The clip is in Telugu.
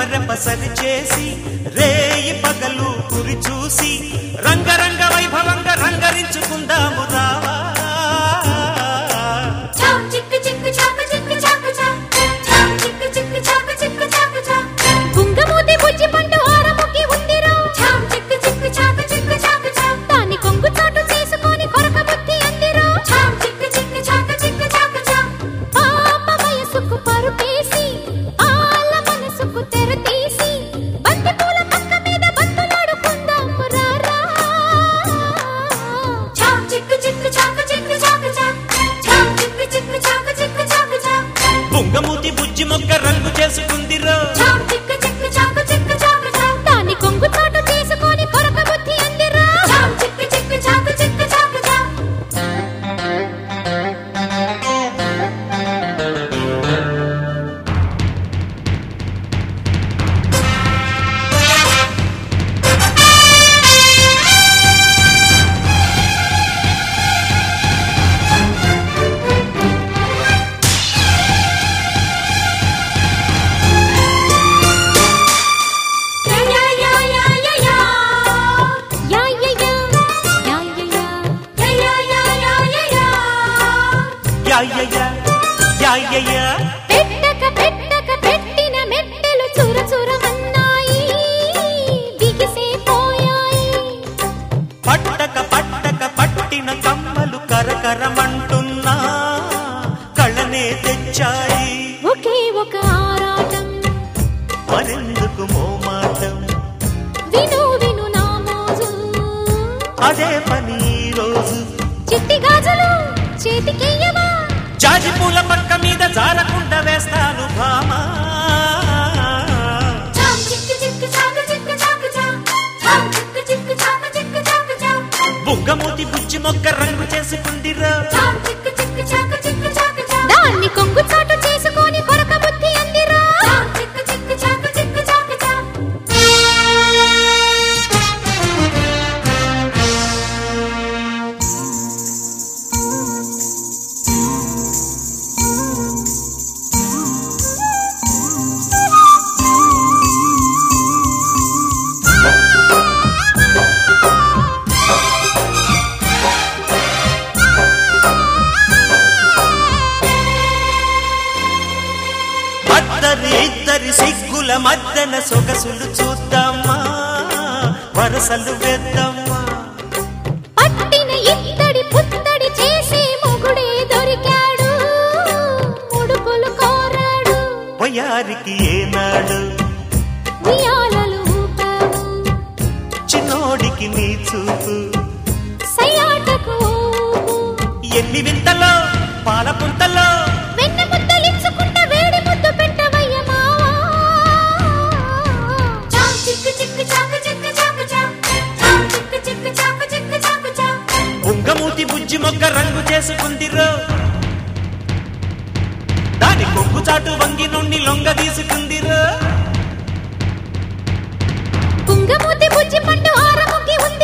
రెపరెపసరి చేసి రేయి పగలు కురి చూసి రంగరంగ వైభవంగా రంగరించుకుందాము రావా చాం చిక్కు చిక్కు చాకు చిక్కు చాకు చా చాం చిక్కు చిక్కు చాకు చిక్కు చాకు చా గుంగమూతి బుజ్జి పండు ఆరముకి ఉందిరో చాం చిక్కు చిక్కు చాకు చిక్కు చాకు చా దాని కొంగు చాటు చేసుకొని కొరక బుద్ధి అందిరో చాం చిక్కు చిక్కు చాకు చిక్కు చాకు చా పాప వయసుకు పరుపేసి ఆల మనసుకు తెర తీసి బంతి పూల పక్క మీద బంతులాడుకుందాము రారా చాం చిక్కు చిక్కు చాకు చిక్కు చాకు చా చాం చిక్కు చిక్కు చాకు చిక్కు చాకు చా బుంగమూతి బుజ్జి మొక్క రంగు చేసుకుందిరో చాం చిక్కు చిక్కు చాకు చిక్కు చాకు చా దాని కొంగు చాటు చేసుకొని కొరక బుద్ధి అందిరా చాం చిక్కు చిక్కు చాకు చిక్కు చాకు చా యా యా యా యా యా యా యా యా యా యా యా యా యా యా యా యా యా యాయ్యయ్య, యాయ్యయ్య. పెట్టక పెట్టక పెట్టిన మెట్టెలు చుర చురమన్నాయి బిగిసిపోయాయి పట్టక పట్టక పట్టిన కమ్మలు కరకరమంటున్నా కళ్ళనే తెచ్చాయి ఒకే ఒక ఆరాటం మరెందుకు మోమాటం విను విను నా మోజు అదే పని ఈ రోజు చిట్టి గాజులు చేతికియ్యవా జాజి పూల పక్క మీద జారకుండా వేస్తాను భామా చాం చిక్కు చిక్కు చాకు చిక్కు చాకు చా చాం చిక్కు చిక్కు చాకు చిక్కు చాకు చా బుగ్గమూతి బుజ్జి మొక్క రంగు చేసుకుందిరా చాం చిక్కు చిక్కు చాకు చిక్కు చాకు చా దాన్ని కొంగు చాటు చేసుకొని కొరక బుద్ధి అందిరా చాం చిక్కు చిక్కు చాకు చిక్కు చాకు చా అద్దరి ఇద్దరి సిగ్గుల మద్దన సొగసులు చూద్దామా వరసలు వేద్దామా పట్టిన ఇత్తడి పుత్తడి చేసి మొగుడే దొరికాడు ముడుపులు కోరాడు వయారికి ఏనాడు ఉయ్యాలలు ఊపావు చిన్నోడికి నీ చూపు సయాటకు ఊపు. ఎన్ని వింతలో పాల పుంతలో వెన్న ముద్దలించుకుంట వేడి ముద్దు పెట్టవయ్య మావా చాం చిక్కు చిక్కు చాకు చిక్కు చాకు చా చాం చిక్కు చిక్కు చాకు చిక్కు చాకు చా ఉంగమూతి బుజ్జి మొక్క రంగు చేసుకుందిరో దాని కొవ్వు చాటు వంగి నుండి లొంగ తీసుకుందిరో కుంగమూతి బుజ్జి పండు ఆరముకి ఉంది